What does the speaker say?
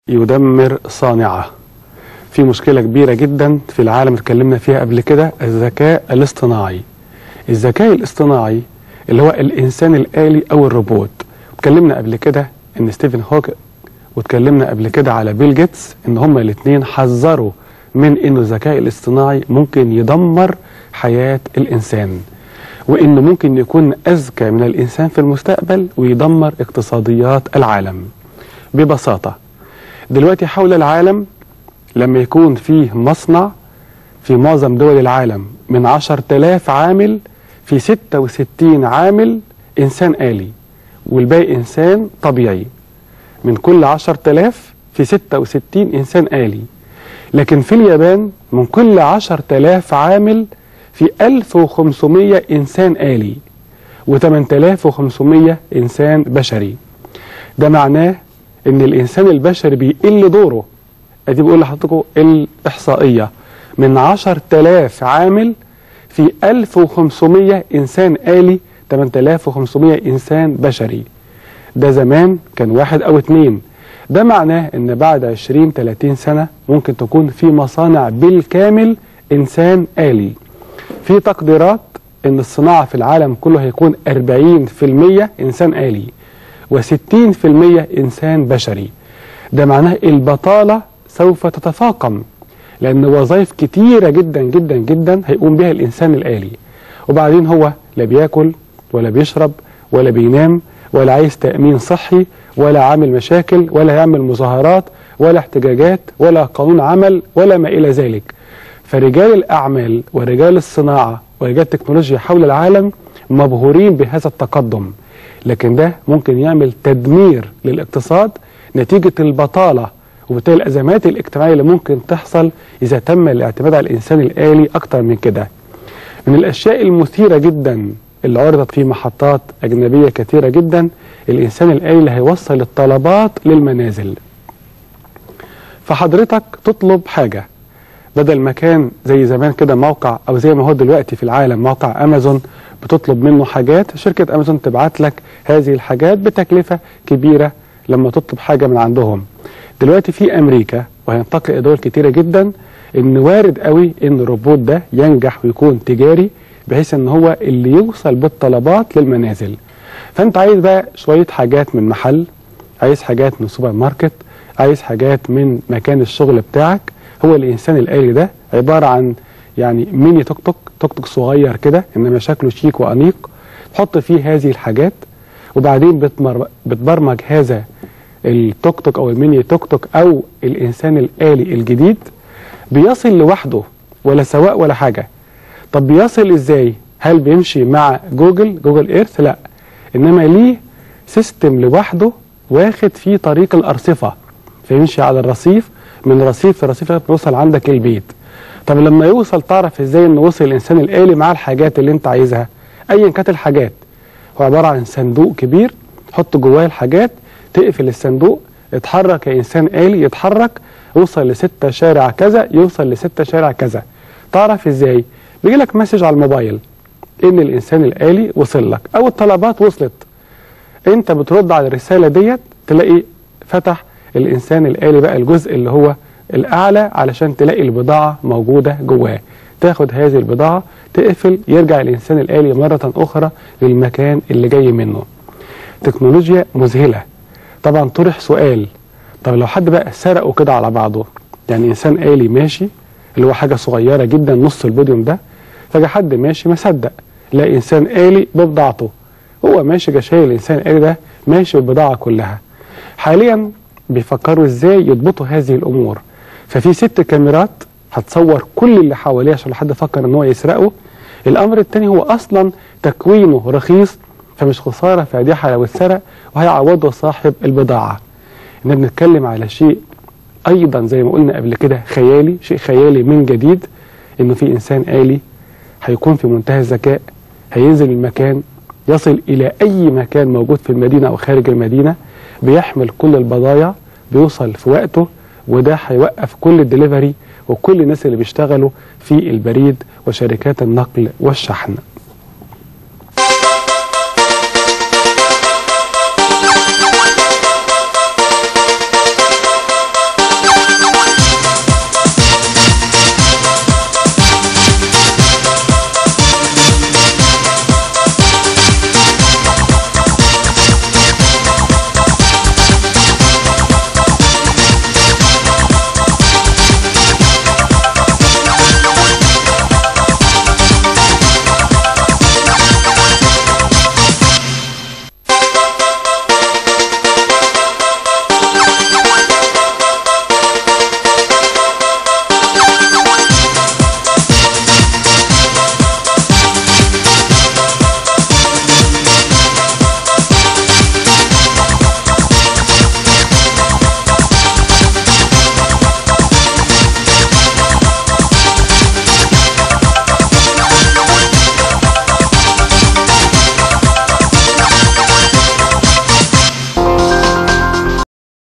يدمر صانعه في مشكلة كبيرة جدا في العالم اتكلمنا فيها قبل كده الذكاء الاصطناعي الذكاء الاصطناعي اللي هو الإنسان الآلي أو الروبوت اتكلمنا قبل كده إن ستيفن هوك واتكلمنا قبل كده على بيل جيتس إن هما الاتنين حذروا من إنه الذكاء الاصطناعي ممكن يدمر حياة الإنسان وإنه ممكن يكون أذكى من الإنسان في المستقبل ويدمر اقتصاديات العالم ببساطة دلوقتي حول العالم لما يكون فيه مصنع في معظم دول العالم من 10000 عامل في 66 عامل إنسان آلي والباقي إنسان طبيعي من كل 10000 في 66 إنسان آلي لكن في اليابان من كل 10000 عامل في 1500 إنسان آلي و8500 إنسان بشري ده معناه إن الإنسان البشري بيقل دوره ادي بقول لحضراتكم الاحصائيه من 10000 عامل في 1500 انسان آلي 8500 انسان بشري ده زمان كان واحد او اتنين ده معناه ان بعد 20 30 سنه ممكن تكون في مصانع بالكامل انسان آلي في تقديرات ان الصناعه في العالم كله هيكون 40% انسان آلي و60% انسان بشري ده معناه البطاله سوف تتفاقم لأن وظائف كتيرة جدا جدا جدا هيقوم بها الإنسان الآلي وبعدين هو لا بياكل ولا بيشرب ولا بينام ولا عايز تأمين صحي ولا عامل مشاكل ولا يعمل مظاهرات ولا احتجاجات ولا قانون عمل ولا ما إلى ذلك فرجال الأعمال ورجال الصناعة ورجال التكنولوجيا حول العالم مبهورين بهذا التقدم لكن ده ممكن يعمل تدمير للاقتصاد نتيجة البطالة وبالتالي الأزمات الاجتماعية اللي ممكن تحصل إذا تم الاعتماد على الإنسان الآلي أكتر من كده من الأشياء المثيرة جدا اللي عرضت في محطات أجنبية كثيرة جدا الإنسان الآلي اللي هيوصل الطلبات للمنازل فحضرتك تطلب حاجة بدل ما كان زي زمان كده موقع أو زي ما هو دلوقتي في العالم موقع أمازون بتطلب منه حاجات شركة أمازون تبعت لك هذه الحاجات بتكلفة كبيرة لما تطلب حاجة من عندهم دلوقتي في امريكا وهينتقل الى دول كتيره جدا ان وارد قوي ان الروبوت ده ينجح ويكون تجاري بحيث ان هو اللي يوصل بالطلبات للمنازل فانت عايز بقى شويه حاجات من محل عايز حاجات من سوبر ماركت عايز حاجات من مكان الشغل بتاعك هو الانسان الالي ده عباره عن يعني ميني توك توك توك توك صغير كده انما شكله شيك وانيق تحط فيه هذه الحاجات وبعدين بتمر بتبرمج هذا التوك توك او الميني توك توك او الانسان الالي الجديد بيصل لوحده ولا سواق ولا حاجه طب بيصل ازاي هل بيمشي مع جوجل جوجل ايرث لا انما ليه سيستم لوحده واخد فيه طريق الارصفه فيمشي على الرصيف من رصيف لرصيف لغايه ما يوصل عندك البيت طب لما يوصل تعرف ازاي انه وصل الانسان الالي مع الحاجات اللي انت عايزها ايا كانت الحاجات هو عباره عن صندوق كبير تحط جواه الحاجات تقفل الصندوق اتحرك يا انسان آلي يتحرك يوصل لستة شارع كذا يوصل لستة شارع كذا تعرف ازاي بيجي لك مسج على الموبايل ان الانسان الآلي وصل لك او الطلبات وصلت انت بترد على الرسالة ديت تلاقي فتح الانسان الآلي بقى الجزء اللي هو الاعلى علشان تلاقي البضاعة موجودة جواه تاخد هذه البضاعة تقفل يرجع الانسان الآلي مرة اخرى للمكان اللي جاي منه تكنولوجيا مذهلة طبعا طرح سؤال طب لو حد بقى سرقه كده على بعضه يعني انسان آلي ماشي اللي هو حاجة صغيرة جدا نص البوديوم ده فجأة حد ماشي ما صدق لا انسان آلي ببضاعته هو ماشي جا شايل الانسان الآلي ده ماشي بالبضاعة كلها حاليا بيفكروا ازاي يضبطوا هذه الامور ففي ست كاميرات هتصور كل اللي حواليه عشان لو حد فكر ان هو يسرقه الامر الثاني هو اصلا تكوينه رخيص فمش خساره فادحه لو اتسرق وهيعوضه صاحب البضاعه احنا بنتكلم على شيء ايضا زي ما قلنا قبل كده خيالي شيء خيالي من جديد انه في انسان آلي هيكون في منتهى الذكاء هينزل المكان يصل الى اي مكان موجود في المدينه او خارج المدينه بيحمل كل البضايع بيوصل في وقته وده هيوقف كل الدليفري وكل الناس اللي بيشتغلوا في البريد وشركات النقل والشحن